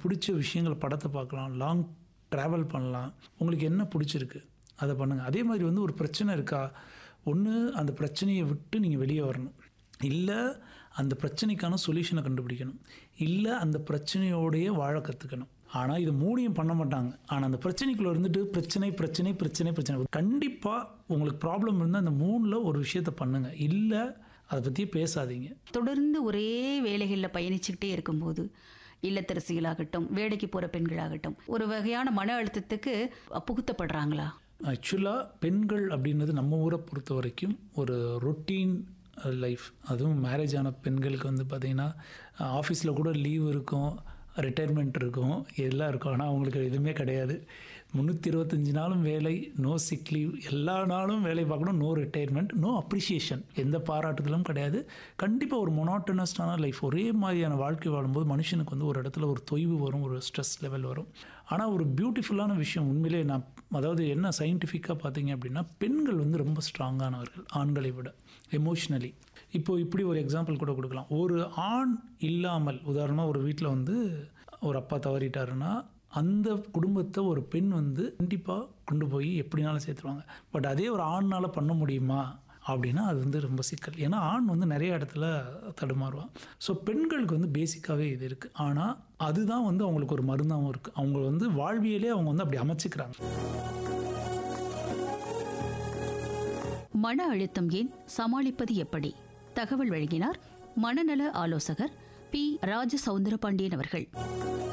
பிடிச்ச விஷயங்கள் படத்தை பார்க்கலாம் லாங் ட்ராவல் பண்ணலாம் உங்களுக்கு என்ன பிடிச்சிருக்கு அதை பண்ணுங்கள் அதே மாதிரி வந்து ஒரு பிரச்சனை இருக்கா ஒன்று அந்த பிரச்சனையை விட்டு நீங்கள் வெளியே வரணும் இல்லை அந்த பிரச்சனைக்கான சொல்யூஷனை கண்டுபிடிக்கணும் இல்லை அந்த பிரச்சனையோடையே வாழ கற்றுக்கணும் ஆனால் இது மூணையும் பண்ண மாட்டாங்க ஆனால் அந்த பிரச்சனைக்குள்ளே இருந்துட்டு பிரச்சனை பிரச்சனை பிரச்சனை பிரச்சனை கண்டிப்பாக உங்களுக்கு ப்ராப்ளம் இருந்தால் அந்த மூணில் ஒரு விஷயத்தை பண்ணுங்கள் இல்லை அதை பற்றி பேசாதீங்க தொடர்ந்து ஒரே வேலைகளில் பயணிச்சுக்கிட்டே இருக்கும்போது இல்லத்தரசிகளாகட்டும் வேலைக்கு போகிற பெண்களாகட்டும் ஒரு வகையான மன அழுத்தத்துக்கு புகுத்தப்படுறாங்களா ஆக்சுவலாக பெண்கள் அப்படின்றது நம்ம ஊரை பொறுத்த வரைக்கும் ஒரு ரொட்டீன் லைஃப் அதுவும் மேரேஜ் ஆன பெண்களுக்கு வந்து பார்த்திங்கன்னா ஆஃபீஸில் கூட லீவ் இருக்கும் ரிட்டையர்மெண்ட் இருக்கும் எல்லாம் இருக்கும் ஆனால் அவங்களுக்கு எதுவுமே கிடையாது முந்நூற்றி இருபத்தஞ்சி நாளும் வேலை நோ சிக் லீவ் எல்லா நாளும் வேலை பார்க்கணும் நோ ரிட்டையர்மெண்ட் நோ அப்ரிஷியேஷன் எந்த பாராட்டுதலும் கிடையாது கண்டிப்பாக ஒரு மொனாட்டனஸ்டான லைஃப் ஒரே மாதிரியான வாழ்க்கை வாழும்போது மனுஷனுக்கு வந்து ஒரு இடத்துல ஒரு தொய்வு வரும் ஒரு ஸ்ட்ரெஸ் லெவல் வரும் ஆனால் ஒரு பியூட்டிஃபுல்லான விஷயம் உண்மையிலே நான் அதாவது என்ன சயின்டிஃபிக்காக பார்த்தீங்க அப்படின்னா பெண்கள் வந்து ரொம்ப ஸ்ட்ராங்கானவர்கள் ஆண்களை விட எமோஷ்னலி இப்போ இப்படி ஒரு எக்ஸாம்பிள் கூட கொடுக்கலாம் ஒரு ஆண் இல்லாமல் உதாரணமாக ஒரு வீட்டில் வந்து ஒரு அப்பா தவறிட்டாருன்னா அந்த குடும்பத்தை ஒரு பெண் வந்து கண்டிப்பாக கொண்டு போய் எப்படினாலும் சேர்த்துருவாங்க பட் அதே ஒரு ஆண்னால் பண்ண முடியுமா அப்படின்னா அது வந்து ரொம்ப சிக்கல் ஏன்னா ஆண் வந்து நிறைய இடத்துல தடுமாறுவான் ஸோ பெண்களுக்கு வந்து பேசிக்காகவே இது இருக்குது ஆனால் அதுதான் வந்து அவங்களுக்கு ஒரு மருந்தாகவும் இருக்குது அவங்க வந்து வாழ்வியலே அவங்க வந்து அப்படி அமைச்சிக்கிறாங்க மன அழுத்தம் ஏன் சமாளிப்பது எப்படி தகவல் வழங்கினார் மனநல ஆலோசகர் பி ராஜ சவுந்தரபாண்டியன் அவர்கள்